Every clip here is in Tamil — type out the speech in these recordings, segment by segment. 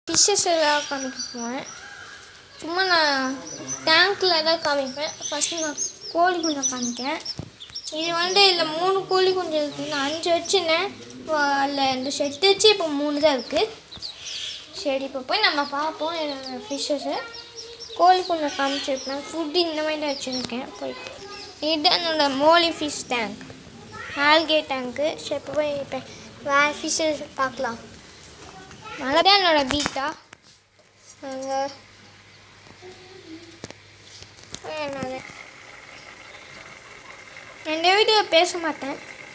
ஃபிஷ்ஷஸ் எல்லாம் காமிக்க போவேன் சும்மா நான் டேங்க்கில் தான் காமிப்பேன் ஃபஸ்ட்டு நான் கோழி குஞ்சம் காமிக்கிறேன் இது வந்து இதில் மூணு கோழி குஞ்சம் இருக்குது நான் அஞ்சு வச்சுருந்தேன் இப்போ அதில் இந்த செட்டு வச்சு இப்போ மூணு தான் இருக்குது சரி இப்போ போய் நம்ம பார்ப்போம் என்னோடய ஃபிஷ்ஷஸை கோழி குஞ்சம் காமிச்சிருப்பேன் ஃபுட்டு இந்த மாதிரி தான் வச்சுருக்கேன் போயிட்டு இது என்னோட மோலி ஃபிஷ் டேங்க் ஆல்கே டேங்க்கு சரி இப்போ போய் இப்போ வேறு ஃபிஷ்ஷஸ் பார்க்கலாம் அதான் என்னோட பீட்டா அங்கே என்னது என் வீடியோ பேச மாட்டேன்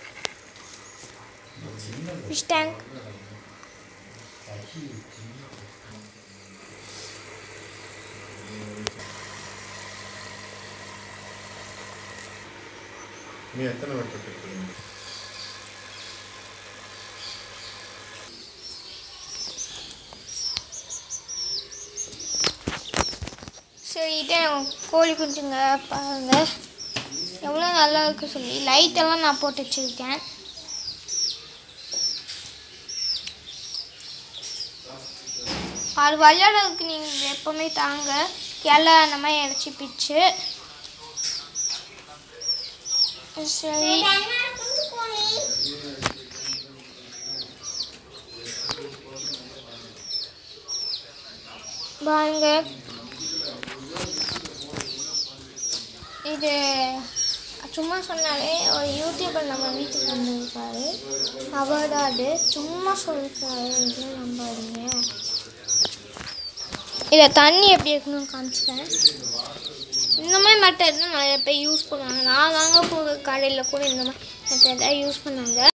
ஃபிஷ் டேங்க் நீ எத்தனை வட்டம் கட்டுறீங்க சரி இதே கோழி குஞ்சுங்க பாருங்க எவ்வளோ நல்லா இருக்கு சொல்லி லைட்டெல்லாம் நான் போட்டு வச்சுருக்கேன் அது விளையாடுறதுக்கு நீங்கள் எப்போவுமே தாங்க இலை அந்த மாதிரி இறச்சி பிச்சு சரி பாருங்க இது சும்மா சொன்னாலே ஒரு யூடியூபர் நம்ம வீட்டுக்கு வந்திருக்காரு அவர் தான் அது சும்மா சொல்லிருக்காரு இது நம்பாதீங்க இதில் தண்ணி எப்படி இருக்கணும்னு காமிச்சிட்டேன் இந்த மாதிரி மெத்தட் தான் நிறைய பேர் யூஸ் பண்ணுவாங்க நான் வாங்க போகிற கடையில் கூட இந்த மாதிரி மெத்தட் தான் யூஸ் பண்ணாங்க